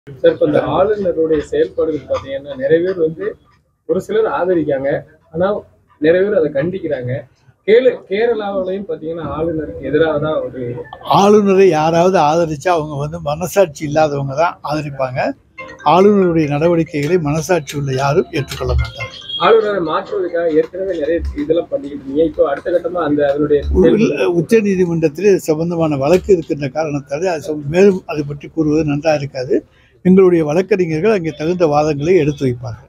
sir இப்ப இந்த ஆளுநருடைய செயல்பாடுகள் பாத்தீங்கன்னா நிறைய பேர் வந்து ஒரு சிலர் ஆதரிக்காங்க ஆனா நிறைய பேர் அதை கண்டிக்கிறாங்க கேளு கேரளாவிலையும் பாத்தீங்கன்னா ஆளுநருக்கு எதிராக தான் ஒரு ஆளுநரை யாராவது ஆதரிச்சா அவங்க வந்து மனசாட்சி இல்லாதவங்க தான் ஆதரிப்பாங்க ஆளுநருடைய நடவடிக்கைகளை மனசாட்சி உள்ள யாரும் ஏற்றுக்கொள்ள மாட்டாங்க ஆளுநரை மாற்றுவதற்காக ஏற்கனவே நிறைய இதெல்லாம் பண்ணிக்கிட்டு இருக்கீங்க இப்போ அடுத்த கட்டமா அந்த அதனுடைய செயல்பாடு- உச்ச நீதிமன்றத்தில் இது சம்பந்தமான வழக்கு இருக்கின்ற காரணத்தால் அது சம்- மேலும் அதை பற்றி கூறுவது நன்றாக இருக்காது எங்களுடைய வழக்கறிஞர்கள் அங்கே தகுந்த வாதங்களை எடுத்து வைப்பார்கள்